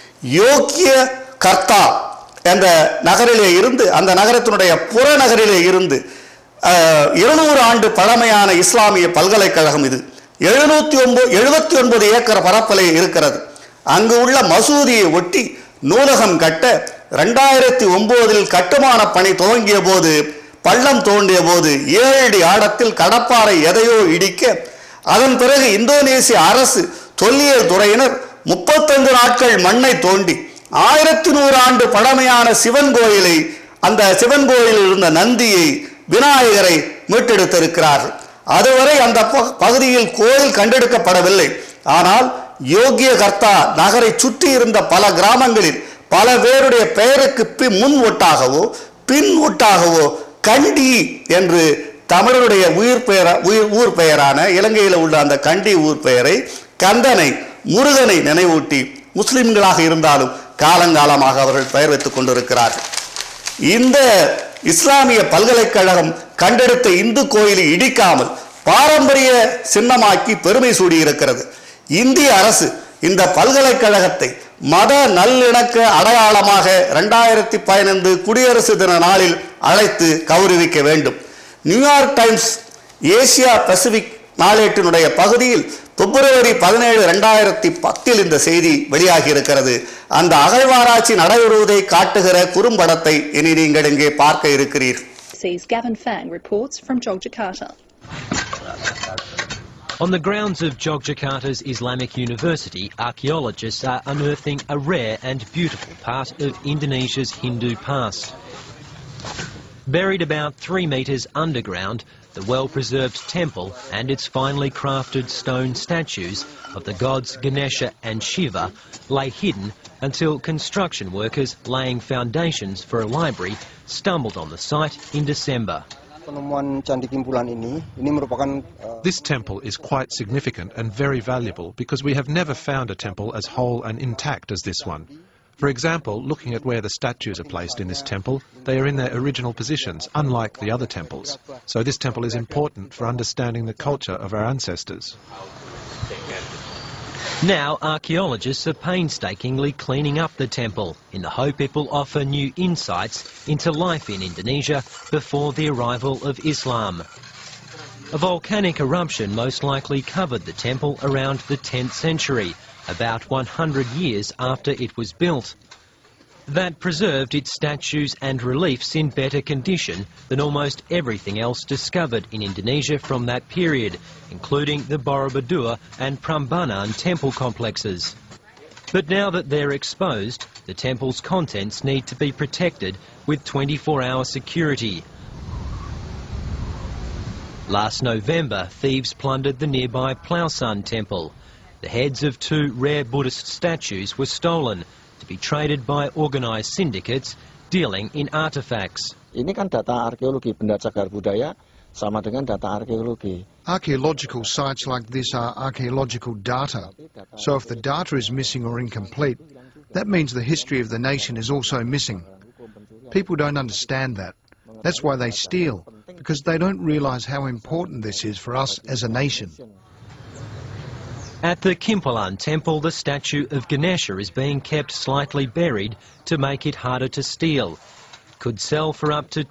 யோக்கிய கர்த்தா என்ற நகரிலே இருந்து அந்த நகரத்தினுடைய புறநகரிலே இருந்து அஹ், இருநூறு ஆண்டு பழமையான இஸ்லாமிய பல்கலைக்கழகம் இது எழுநூத்தி ஒன்பது எழுபத்தி ஒன்பது ஏக்கர் பரப்பலே இருக்கிறது அங்கு உள்ள மசூதியை ஒட்டி நூலகம் கட்ட ரெண்டாயிரத்தி ஒன்பதில் கட்டுமான பணி துவங்கிய போது பள்ளம் தோண்டிய போது ஏழு அடி ஆழத்தில் கடப்பாறை எதையோ இடிக்க அதன் பிறகு இந்தோனேசிய அரசு தொல்லியல் துறையினர் முப்பத்தைந்து நாட்கள் மண்ணை தோண்டி ஆயிரத்தி நூறு ஆண்டு பழமையான சிவன் கோயிலை அந்த சிவன் கோயிலில் இருந்த நந்தியை விநாயகரை மீட்டெடுத்திருக்கிறார்கள் அதுவரை அந்த ப- பகுதியில் கோயில் கண்டெடுக்கப்படவில்லை ஆனால் யோகிய கர்த்தா நகரை சுற்றி இருந்த பல கிராமங்களில் பல பேருடைய பெயருக்கு பி- முன் ஒட்டாகவோ பின் ஒட்டாகவோ கண்டி என்று தமிழருடைய உயிர் பெயர உயிர் ஊர் பெயரான இலங்கையில் உள்ள அந்த கண்டி ஊர் பெயரை கந்தனை முருகனை நினைவூட்டி முஸ்லிம்களாக இருந்தாலும் காலங்காலமாக அவர்கள் பெயர் வைத்துக் கொண்டிருக்கிறார்கள் இந்த இஸ்லாமிய பல்கலைக்கழகம் கண்டெடுத்த இந்து கோயிலை இடிக்காமல் பாரம்பரிய சின்னமாக்கி பெருமை சூடியிருக்கிறது இந்திய அரசு இந்த பல்கலைக்கழகத்தை மத நல்லிணக்க அடையாளமாக இரண்டாயிரத்தி பதினைந்து குடியரசு தின நாளில் அழைத்து கௌரவிக்க வேண்டும் நியூயார்க் டைம்ஸ் ஏசியா பசிபிக் நாளேட்டினுடைய பகுதியில் பிப்ரவரி பதினேழு ரெண்டாயிரத்தி பத்தில் இந்த செய்தி வெளியாகி இருக்கிறது அந்த அகழ்வாராய்ச்சி நடைபெறுவதை காட்டுகிற குறும்படத்தை இனி நீங்கள் இங்கே பார்க்க இருக்கிறீர்கள் Sees Gavin Fang reports from Jogjakarta. On the grounds of Jogjakarta's Islamic University, archaeologists are unearthing a rare and beautiful part of Indonesia's Hindu past. Buried about three metres underground, the well-preserved temple and its finely crafted stone statues of the gods Ganesha and Shiva lay hidden until construction workers laying foundations for a library stumbled on the site in December. Penemuan Candi Kimpulan ini, ini merupakan uh, This temple is quite significant and very valuable because we have never found a temple as whole and intact as this one. For example, looking at where the statues are placed in this temple, they are in their original positions, unlike the other temples. So this temple is important for understanding the culture of our ancestors. Now archaeologists are painstakingly cleaning up the temple in the hope it will offer new insights into life in Indonesia before the arrival of Islam. A volcanic eruption most likely covered the temple around the 10th century, about 100 years after it was built. That preserved its statues and reliefs in better condition than almost everything else discovered in Indonesia from that period, including the Borobudur and Prambanan temple complexes. But now that they're exposed, the temple's contents need to be protected with 24-hour security. Last November, thieves plundered the nearby Plausan temple. The heads of two rare Buddhist statues were stolen to be traded by organised syndicates dealing in artefacts. ini kan data arkeologi benda cagar budaya sama dengan data arkeologi. Archaeological sites like this are archaeological data. So if the data is missing or incomplete, that means the history of the nation is also missing. People don't understand that. That's why they steal, because they don't realise how important this is for us as a nation. At the Kimpalan temple, the statue of Ganesha is being kept slightly buried to make it harder to steal. It could sell for up to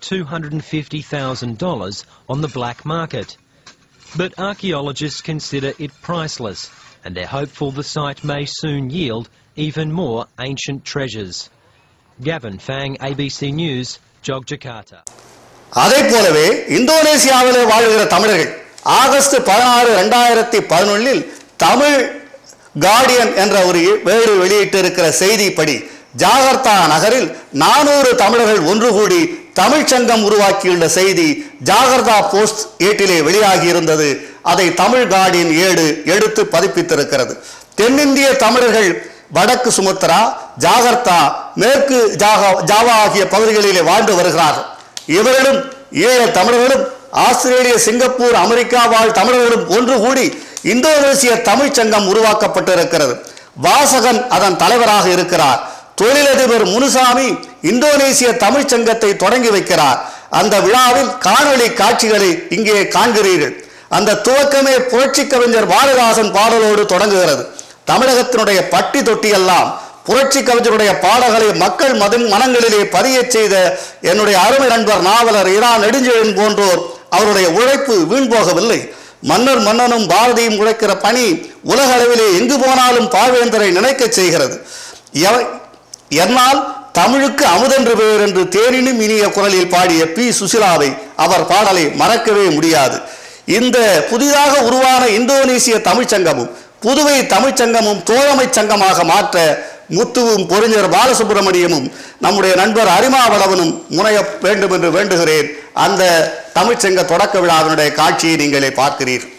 $250,000 on the black market. But archaeologists consider it priceless and they're hopeful the site may soon yield even more ancient treasures. Gavin Fang, ABC News, Jogjakarta. அதைப் போலவே இந்தோனேசியாவிலே வாழ்கிற தமிழர்கள் August பதினாறு ரெண்டாயிரத்தி பதினொன்னில் Tamil Guardian என்ற ஒரு வேடு வெளியிட்டிருக்கிற செய்திப்படி ஜாகர்த்தா நகரில் நானூறு தமிழர்கள் ஒன்று கூடி தமிழ்ச் சங்கம் உருவாக்கியுள்ள செய்தி ஜாகர்தா போஸ்ட் ஏட்டிலே வெளியாகி இருந்தது அதை தமிழ் கார்டியன் ஏடு எடுத்து பதிப்பித்திருக்கிறது தென்னிந்திய தமிழர்கள் வடக்கு சுமத்ரா ஜாகர்த்தா மேற்கு ஜாகா ஜாவா ஆகிய பகுதிகளிலே வாழ்ந்து வருகிறார்கள் இவர்களும் ஈழ தமிழர்களும் ஆஸ்திரேலிய சிங்கப்பூர் அமெரிக்கா வாழ் தமிழர்களும் ஒன்று கூடி இந்தோனேசிய தமிழ்ச் சங்கம் உருவாக்கப்பட்டிருக்கிறது வாசகன் அதன் தலைவராக இருக்கிறார் தொழிலதிபர் முனுசாமி இந்தோனேசிய தமிழ்ச் சங்கத்தை தொடங்கி வைக்கிறார் அந்த விழாவில் காணொளி காட்சிகளை இங்கே காண்கிறீர்கள் அந்த துவக்கமே புரட்சி கவிஞர் பாரதிதாசன் பாடலோடு தொடங்குகிறது தமிழகத்தினுடைய பட்டி தொட்டியெல்லாம் புரட்சி கவிஞருடைய பாடல்களை மக்கள் மதம் மனங்களிலே பதியச் செய்த என்னுடைய அருமை நண்பர் நாவலர் இரா நெடுஞ்செழியன் போன்றோர் அவருடைய உழைப்பு வீண் போகவில்லை மன்னர் மன்னனும் பாரதியும் உழைக்கிற பணி உலக அளவிலே எங்கு போனாலும் பாவேந்தரை நினைக்கச் செய்கிறது எவ- என்னால் தமிழுக்கு அமுதென்று பெயர் என்று தேனினும் இனிய குரலில் பாடிய பி சுசிலாவை அவர் பாடலை மறக்கவே முடியாது இந்த புதிதாக உருவான இந்தோனேசிய தமிழ்ச் சங்கமும் புதுவை தமிழ்ச் சங்கமும் தோழமைச் சங்கமாக மாற்ற முத்துவும் பொறிஞர் பாலசுப்பிரமணியமும் நம்முடைய நண்பர் அரிமாவளவனும் முனைய வேண்டும் என்று வேண்டுகிறேன் அந்த தமிழ்ச்சங்க தொடக்க விழாவினுடைய காட்சியை நீங்களே பார்க்கிறீர்கள்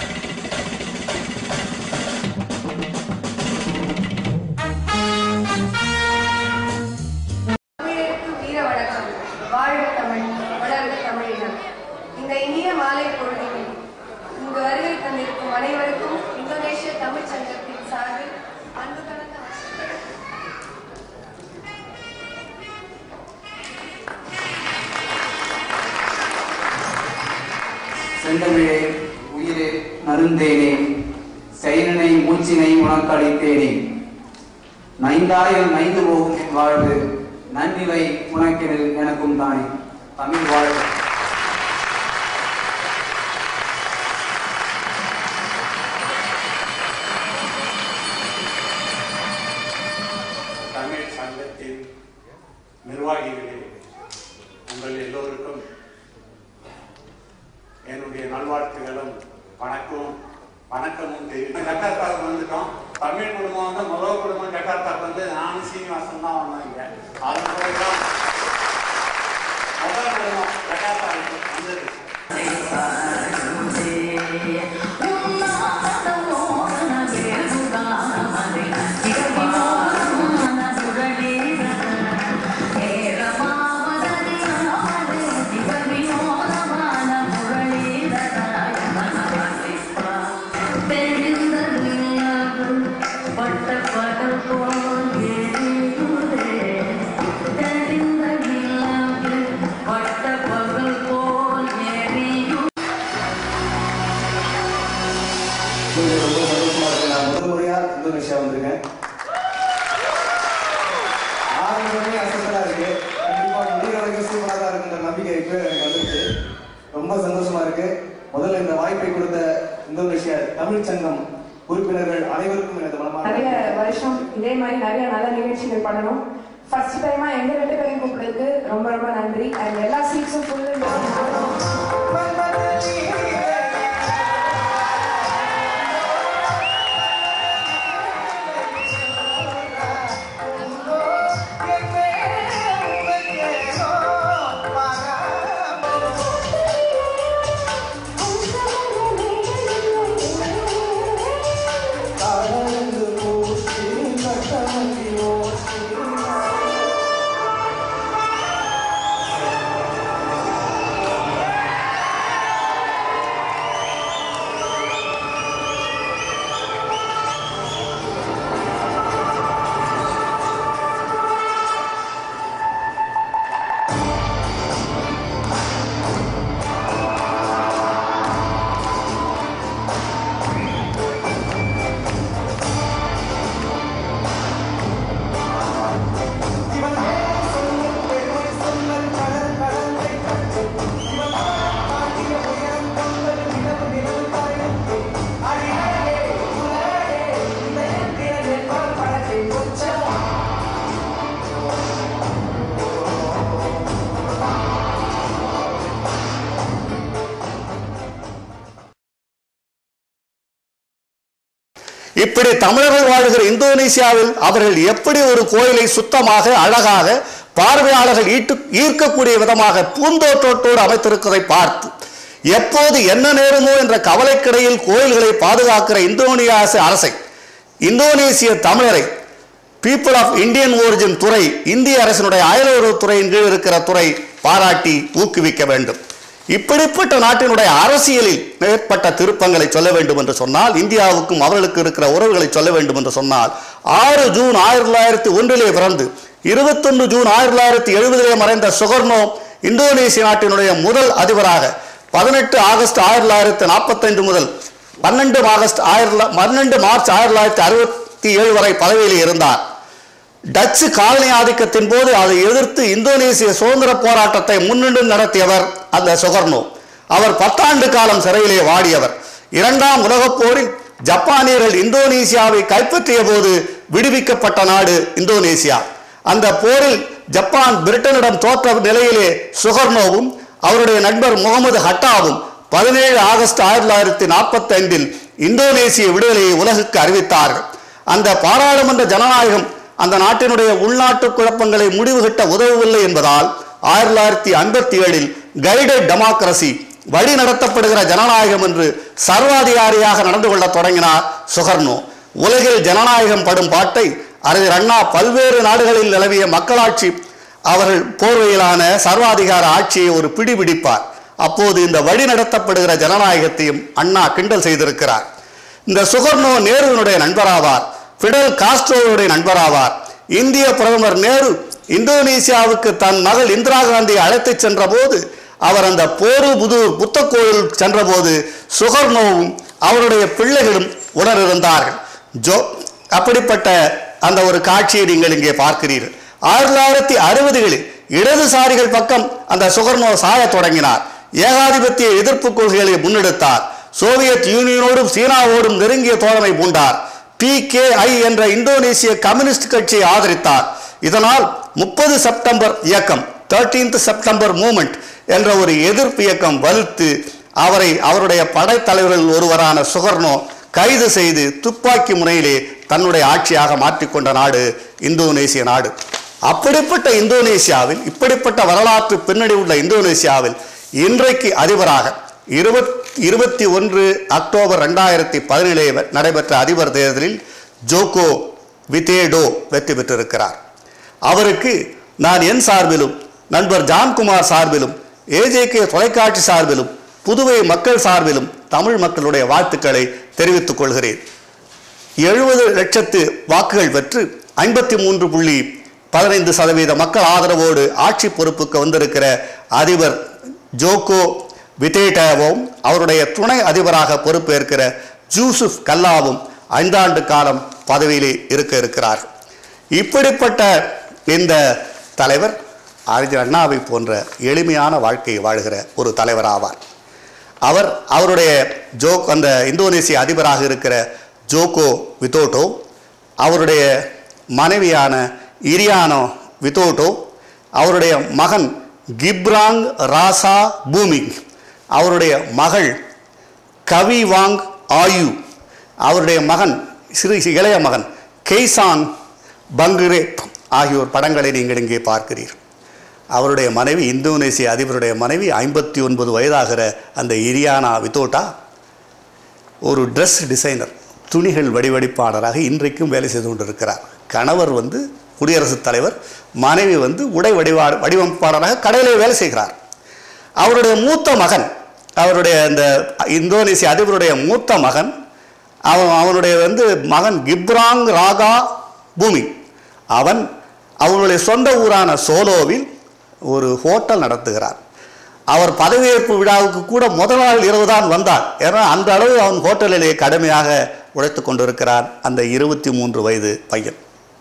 தமிழருக்கு வீர வணக்கம் வாழ்க தமிழ் வளர்க தமிழினம் இந்த இனிய மாலை பொழுதில் இங்கு வருகை தந்திருக்கும் அனைவருக்கும் இந்தோனேஷிய தமிழ் சங்கத்தின் சார்பில் அன்பு கலந்த வணக்கம். செந்தமிழே உயிரே நருந்தேனே செயலனை மூச்சினை உனக்களித்தேனே நைந்தாயிரம் நைந்து போகும் என் வாழ்வு நன்னிலை உனக்கெனில் எனக்கும் தானே தமிழ் வாழ்வு தமிழ் சங்கத்தின் நிர்வாகிகளே உங்கள் எல்லோருக்கும் என்னுடைய நல்வாழ்த்துகளும் வணக்கம் வணக்கமும் தெரியும் ஜக்கார்த்தாவுக்கு வந்துட்டோம் தமிழ் குடும்பம் வந்து முதல் குடும்பம் ஜக்கார்த்தாவுக்கு வந்து நானும் சீனிவாசன் தான் வந்தாங்க அதன் பிறகுதான் முதல் குடும்பம் ஜக்கார்த்தாவுக்கு வந்தது இது ரொம்ப சந்தோஷமா இருக்கு நான் முதல் முறையா இந்தோனேஷியா வந்திருக்கேன் ஆரம்பமே அசத்தலா இருக்கு கண்டிப்பா முடிகிற வரைக்கும் சூப்பரா தான் இருக்குன்ற நம்பிக்கை இப்போ எனக்கு வந்துருச்சு ரொம்ப சந்தோஷமா இருக்கு முதல்ல இந்த வாய்ப்பை கொடுத்த இந்தோனேஷியா தமிழ் சங்கம் உறுப்பினர்கள் அனைவருக்கும் எனது மனமான நிறைய வருஷம் இதே மாதிரி நிறைய நல்ல நிகழ்ச்சிகள் பண்ணணும் ஃபர்ஸ்ட் டைமா எங்க ரெண்டு பேரையும் கூப்பிட்டதுக்கு ரொம்ப ரொம்ப நன்றி அண்ட் எல்லா சீட்ஸும் ஃபுல்லு இப்படி தமிழர்கள் வாழ்கிற இந்தோனேசியாவில் அவர்கள் எப்படி ஒரு கோயிலை சுத்தமாக அழகாக பார்வையாளர்கள் ஈட்டு ஈர்க்கக்கூடிய விதமாக பூந்தோட்டத்தோடு அமைத்திருக்கிறதை பார்த்து எப்போது என்ன நேருமோ என்ற கவலைக்கிடையில் கோயில்களை பாதுகாக்கிற இந்தோனேசிய அரசை இந்தோனேசிய தமிழரை பீப்புள் ஆஃப் இந்தியன் ஒரிஜின் துறை இந்திய அரசினுடைய அயலுறவுத்துறையின் கீழ் இருக்கிற துறை பாராட்டி ஊக்குவிக்க வேண்டும் இப்படிப்பட்ட நாட்டினுடைய அரசியலில் ஏற்பட்ட திருப்பங்களை சொல்ல வேண்டும் என்று சொன்னால் இந்தியாவுக்கும் அவர்களுக்கு இருக்கிற உறவுகளை சொல்ல வேண்டும் என்று சொன்னால் ஆறு ஜூன் ஆயிரத்தி தொள்ளாயிரத்தி ஒன்றிலே பிறந்து இருபத்தொன்று ஜூன் ஆயிரத்தி தொள்ளாயிரத்தி எழுபதிலே மறைந்த சுகர்னோ இந்தோனேசிய நாட்டினுடைய முதல் அதிபராக பதினெட்டு ஆகஸ்ட் ஆயிரத்தி தொள்ளாயிரத்தி நாற்பத்தைந்து முதல் பன்னெண்டு ஆகஸ்ட் ஆயிரத்தி பன்னெண்டு மார்ச் ஆயிரத்தி தொள்ளாயிரத்தி அறுபத்தி ஏழு வரை பதவியில் இருந்தார் டச்சு காலனி ஆதிக்கத்தின் போது அதை எதிர்த்து இந்தோனேசிய சுதந்திர போராட்டத்தை முன்னின்று நடத்தியவர் அந்த சுகர்னோ அவர் பத்தாண்டு காலம் சிறையிலே வாடியவர் இரண்டாம் உலகப் போரில் ஜப்பானியர்கள் இந்தோனேசியாவை கைப்பற்றிய போது விடுவிக்கப்பட்ட நாடு இந்தோனேசியா அந்த போரில் ஜப்பான் பிரிட்டனிடம் தோற்ற நிலையிலே சுகர்னோவும் அவருடைய நண்பர் முகமது ஹட்டாவும் பதினேழு ஆகஸ்ட் ஆயிரத்தி தொள்ளாயிரத்தி நாற்பத்தி ஐந்தில் இந்தோனேசிய விடுதலையை உலகுக்கு அறிவித்தார்கள் அந்த பாராளுமன்ற ஜனநாயகம் அந்த நாட்டினுடைய உள்நாட்டு குழப்பங்களை முடிவுகட்ட உதவவில்லை என்பதால் ஆயிரத்தி தொள்ளாயிரத்தி ஐம்பத்தி ஏழில் கைடட் டெமோக்ரசி வழி நடத்தப்படுகிற ஜனநாயகம் என்று சர்வாதிகாரியாக நடந்து கொள்ள தொடங்கினார் சுகர்னோ உலகில் ஜனநாயகம் படும் பாட்டை அறிஞர் அண்ணா பல்வேறு நாடுகளில் நிலவிய மக்களாட்சி அவர்கள் போர்வையிலான சர்வாதிகார ஆட்சியை ஒரு பிடி பிடிப்பார் அப்போது இந்த வழி நடத்தப்படுகிற ஜனநாயகத்தையும் அண்ணா கிண்டல் செய்திருக்கிறார் இந்த சுகர்னோ நேருவினுடைய நண்பராவார் பிடல் காஸ்ட்ரோவுடைய நண்பராவார் இந்திய பிரதமர் நேரு இந்தோனேசியாவுக்கு தன் மகள் இந்திரா காந்தியை அழைத்துச் சென்ற போது அவர் அந்த போரு புதூர் புத்த கோயில் சென்றபோது சுகர்னோவும் அவருடைய பிள்ளைகளும் உடனிருந்தார்கள் ஜோ அப்படிப்பட்ட அந்த ஒரு காட்சியை நீங்கள் இங்கே பார்க்கிறீர்கள் ஆயிரத்தி தொள்ளாயிரத்தி அறுபதுகளில் இடதுசாரிகள் பக்கம் அந்த சுகர்னோ சாயத் தொடங்கினார் ஏகாதிபத்திய எதிர்ப்பு கொள்கைகளை முன்னெடுத்தார் சோவியத் யூனியனோடும் சீனாவோடும் நெருங்கிய தோழமை பூண்டார் பிகேஐ என்ற இந்தோனேசிய கம்யூனிஸ்ட் கட்சியை ஆதரித்தார் இதனால் முப்பது செப்டம்பர் இயக்கம் தேர்டீன்த் செப்டம்பர் மூமெண்ட் என்ற ஒரு எதிர்ப்பு இயக்கம் வலுத்து அவரை அவருடைய படைத்தலைவர்கள் ஒருவரான சுகர்னோ கைது செய்து துப்பாக்கி முனையிலே தன்னுடைய ஆட்சியாக மாற்றிக்கொண்ட நாடு இந்தோனேசிய நாடு அப்படிப்பட்ட இந்தோனேசியாவில் இப்படிப்பட்ட வரலாற்று பின்னணி உள்ள இந்தோனேசியாவில் இன்றைக்கு அதிபராக இருபத் இருபத்தி ஒன்று அக்டோபர் ரெண்டாயிரத்தி பதினேழு நடைபெற்ற அதிபர் தேர்தலில் ஜோகோ விதேடோ வெற்றி பெற்றிருக்கிறார் அவருக்கு நான் என் சார்பிலும் நண்பர் ஜான்குமார் சார்பிலும் ஏஜேகே தொலைக்காட்சி சார்பிலும் புதுவை மக்கள் சார்பிலும் தமிழ் மக்களுடைய வாழ்த்துக்களை தெரிவித்துக் கொள்கிறேன் எழுபது லட்சத்து வாக்குகள் பெற்று ஐம்பத்தி மூன்று புள்ளி பதினைந்து சதவீத மக்கள் ஆதரவோடு ஆட்சி பொறுப்புக்கு வந்திருக்கிற அதிபர் ஜோகோ விதேட்டாவும் அவருடைய துணை அதிபராக பொறுப்பேற்கிற ஜூசுப் கல்லாவும் ஐந்தாண்டு காலம் பதவியிலே இருக்க இருக்கிறார் இப்படிப்பட்ட இந்த தலைவர் அறிஞர் அண்ணாவை போன்ற எளிமையான வாழ்க்கையை வாழ்கிற ஒரு தலைவர் ஆவார் அவர் அவருடைய ஜோக் அந்த இந்தோனேசிய அதிபராக இருக்கிற ஜோகோ விதோட்டோ அவருடைய மனைவியான இரியானோ விதோட்டோ அவருடைய மகன் கிப்ராங் ராசா பூமிங் அவருடைய மகள் கவிவாங் ஆயு அவருடைய மகன் சிறு இளைய மகன் கெய்சாங் பங்குரேப் ஆகியோர் படங்களை நீங்கள் இங்கே பார்க்கிறீர்கள் அவருடைய மனைவி இந்தோனேசிய அதிபருடைய மனைவி ஐம்பத்தி ஒன்பது வயதாகிற அந்த இரியானா வித்தோட்டா ஒரு ட்ரெஸ் டிசைனர் துணிகள் வடிவடிப்பாளராக இன்றைக்கும் வேலை செய்து கொண்டிருக்கிறார் கணவர் வந்து குடியரசுத் தலைவர் மனைவி வந்து உடை வடிவா வடிவமைப்பாளராக கடையிலே வேலை செய்கிறார் அவருடைய மூத்த மகன் அவருடைய இந்த இந்தோனேசிய அதிபருடைய மூத்த மகன் அவன் அவனுடைய வந்து மகன் கிப்ராங் ராகா பூமி அவன் அவனுடைய சொந்த ஊரான சோலோவில் ஒரு ஹோட்டல் நடத்துகிறார் அவர் பதவியேற்பு விழாவுக்கு கூட முதல் நாள் இரவு தான் வந்தார் ஏன்னா அந்த அளவு அவன் ஹோட்டலிலே கடுமையாக உழைத்து கொண்டிருக்கிறான் அந்த இருபத்தி மூன்று வயது பையன்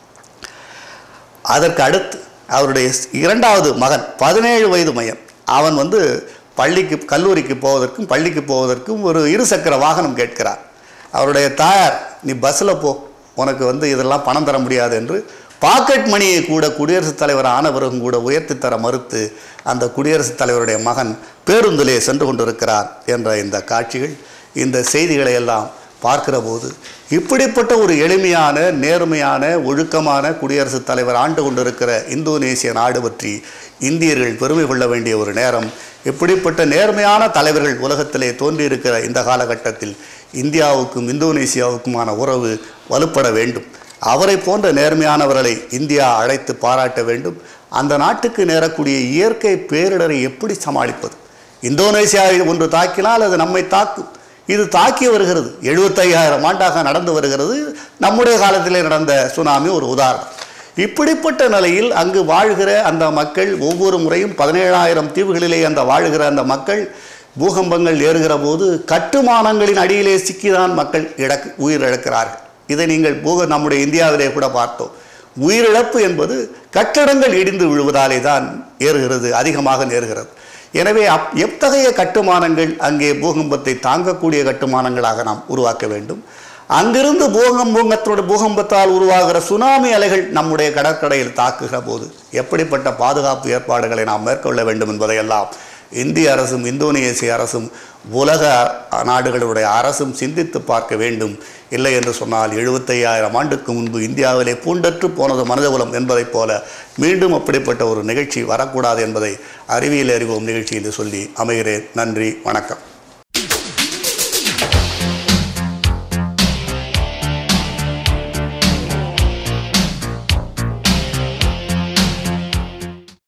அதற்கு அடுத்து அவருடைய இரண்டாவது மகன் பதினேழு வயது மையன் அவன் வந்து பள்ளிக்கு கல்லூரிக்கு போவதற்கும் பள்ளிக்கு போவதற்கும் ஒரு இருசக்கர வாகனம் கேட்கிறார் அவருடைய தாயார் நீ பஸ்ஸில் போ உனக்கு வந்து இதெல்லாம் பணம் தர முடியாது என்று பாக்கெட் மணியை கூட குடியரசுத் தலைவர் ஆன பிறகும் கூட உயர்த்தி தர மறுத்து அந்த குடியரசுத் தலைவருடைய மகன் பேருந்திலே சென்று கொண்டிருக்கிறார் என்ற இந்த காட்சிகள் இந்த செய்திகளை எல்லாம் பார்க்கிற போது இப்படிப்பட்ட ஒரு எளிமையான நேர்மையான ஒழுக்கமான குடியரசுத் தலைவர் ஆண்டு கொண்டிருக்கிற இந்தோனேசிய நாடு பற்றி இந்தியர்கள் பெருமை கொள்ள வேண்டிய ஒரு நேரம் இப்படிப்பட்ட நேர்மையான தலைவர்கள் உலகத்திலே தோன்றியிருக்கிற இந்த காலகட்டத்தில் இந்தியாவுக்கும் இந்தோனேசியாவுக்குமான உறவு வலுப்பட வேண்டும் அவரை போன்ற நேர்மையானவர்களை இந்தியா அழைத்து பாராட்ட வேண்டும் அந்த நாட்டுக்கு நேரக்கூடிய இயற்கை பேரிடரை எப்படி சமாளிப்பது இந்தோனேசியாவை ஒன்று தாக்கினால் அது நம்மை தாக்கும் இது தாக்கி வருகிறது எழுபத்தையாயிரம் ஆண்டாக நடந்து வருகிறது நம்முடைய காலத்திலே நடந்த சுனாமி ஒரு உதாரணம் இப்படிப்பட்ட நிலையில் அங்கு வாழ்கிற அந்த மக்கள் ஒவ்வொரு முறையும் பதினேழாயிரம் தீவுகளிலே அந்த வாழ்கிற அந்த மக்கள் பூகம்பங்கள் ஏறுகிற போது கட்டுமானங்களின் அடியிலே சிக்கிதான் மக்கள் இழக்கு உயிரிழக்கிறார்கள் இதை நீங்கள் பூக நம்முடைய இந்தியாவிலே கூட பார்த்தோம் உயிரிழப்பு என்பது கட்டடங்கள் இடிந்து விழுவதாலே தான் ஏறுகிறது அதிகமாக நேருகிறது எனவே அப் எத்தகைய கட்டுமானங்கள் அங்கே பூகம்பத்தை தாங்கக்கூடிய கட்டுமானங்களாக நாம் உருவாக்க வேண்டும் அங்கிருந்து பூகம்பத்தோட பூகம்பத்தால் உருவாகிற சுனாமி அலைகள் நம்முடைய கடற்கரையில் தாக்குகிற போது எப்படிப்பட்ட பாதுகாப்பு ஏற்பாடுகளை நாம் மேற்கொள்ள வேண்டும் என்பதையெல்லாம் இந்திய அரசும் இந்தோனேசிய அரசும் உலக நாடுகளுடைய அரசும் சிந்தித்து பார்க்க வேண்டும் இல்லை என்று சொன்னால் எழுபத்தையாயிரம் ஆண்டுக்கு முன்பு இந்தியாவிலே பூண்டற்று போனது மனிதகுலம் என்பதைப் போல மீண்டும் அப்படிப்பட்ட ஒரு நிகழ்ச்சி வரக்கூடாது என்பதை அறிவியல் அறிவோம் நிகழ்ச்சியில் சொல்லி அமைகிறேன் நன்றி வணக்கம்